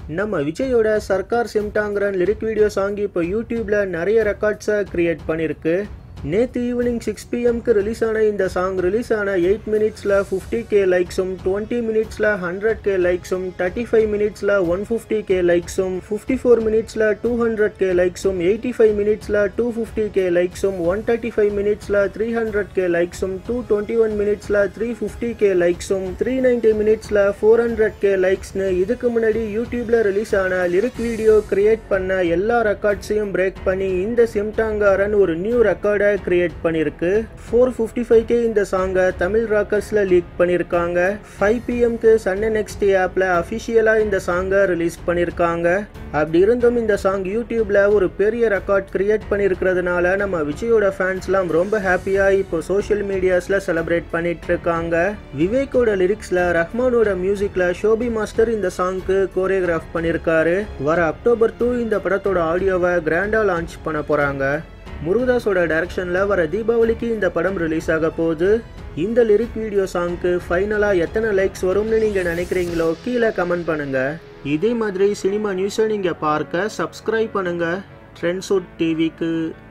நம்ம விஜயோட சர்க்கார் சிம்டாங்கிற லிரிக் வீடியோ சாங் இப்போ யூடியூப்ல நிறைய ரெக்கார்ட்ஸை கிரியேட் பண்ணியிருக்கு நேற்று ஈவினிங் சிக்ஸ் பிஎம்க்கு ரிலீஸ் ஆன இந்த சாங் ரிலீஸ் ஆன எயிட் மினிட்ஸில் ஃபிஃப்டி கே லைக்ஸும் டுவெண்ட்டி மினிட்ஸில் ஹண்ட்ரட் கே லைக்ஸும் தேர்ட்டி ஃபைவ் மினிட்ஸில் ஒன் ஃபிஃப்டி கே லைக்ஸும் ஃபிஃப்டி ஃபோர் மினிட்ஸில் டூ ஹண்ட்ரட் கே லைக்ஸும் எயிட்டி ஃபைவ் மினிட்ஸில் டூ ஃபிஃப்டி கே லைக்ஸும் ஒன் தேர்ட்டி ஃபைவ் மினிட்ஸில் த்ரீ ஹண்ட்ரட் கே லைக்ஸும் டூ டுவெண்ட்டி ஒன் மினிட்ஸில் த்ரீ ஃபிஃப்டி கே லைக்ஸும் த்ரீ நைன்ட்டி மினிட்ஸில் ஃபோர் ஹண்ட்ரட் கே லைக்ஸ்னு இதுக்கு முன்னாடி யூடியூப்ல ரிலீஸ் ஆன லிரிக் வீடியோ கிரியேட் பண்ண எல்லா ரெக்கார்ட்ஸையும் பிரேக் பண்ணி இந்த சிம்டாங்காரன் ஒரு நியூ ரெக்கார்டை கிரியேட் பண்ணியிருக்கு ஃபோர் ஃபிஃப்டி ஃபைவ் கே இந்த சாங்கை தமிழ் ராக்கர்ஸில் லீக் பண்ணியிருக்காங்க ஃபைவ் பிஎம்க்கு சன்னை நெக்ஸ்ட் ஆப்பில் அஃபிஷியலாக இந்த சாங்கை ரிலீஸ் பண்ணியிருக்காங்க அப்படி இருந்தும் இந்த சாங் யூடியூப்ல ஒரு பெரிய ரெக்கார்ட் கிரியேட் பண்ணியிருக்கிறதுனால நம்ம விஜயோட ஃபேன்ஸ்லாம் ரொம்ப ஹாப்பியாக இப்போ சோஷியல் மீடியாஸில் செலிப்ரேட் பண்ணிட்டு இருக்காங்க விவேக்கோட லிரிக்ஸில் ரஹ்மானோட மியூசிக்கில் ஷோபி மாஸ்டர் இந்த சாங்க்கு கோரியோகிராஃப் பண்ணியிருக்காரு வர அக்டோபர் டூ இந்த படத்தோட ஆடியோவை கிராண்டாக லான்ச் பண்ண போகிறாங்க முருகதாஸோட டைரக்ஷனில் வர தீபாவளிக்கு இந்த படம் ரிலீஸ் ஆக போகுது இந்த லிரிக் வீடியோ சாங்க்கு ஃபைனலாக எத்தனை லைக்ஸ் வரும்னு நீங்கள் நினைக்கிறீங்களோ கீழே கமெண்ட் பண்ணுங்கள் இதே மாதிரி சினிமா நியூஸை நீங்கள் பார்க்க சப்ஸ்கிரைப் பண்ணுங்கள் ட்ரெண்ட்ஸுட் டிவிக்கு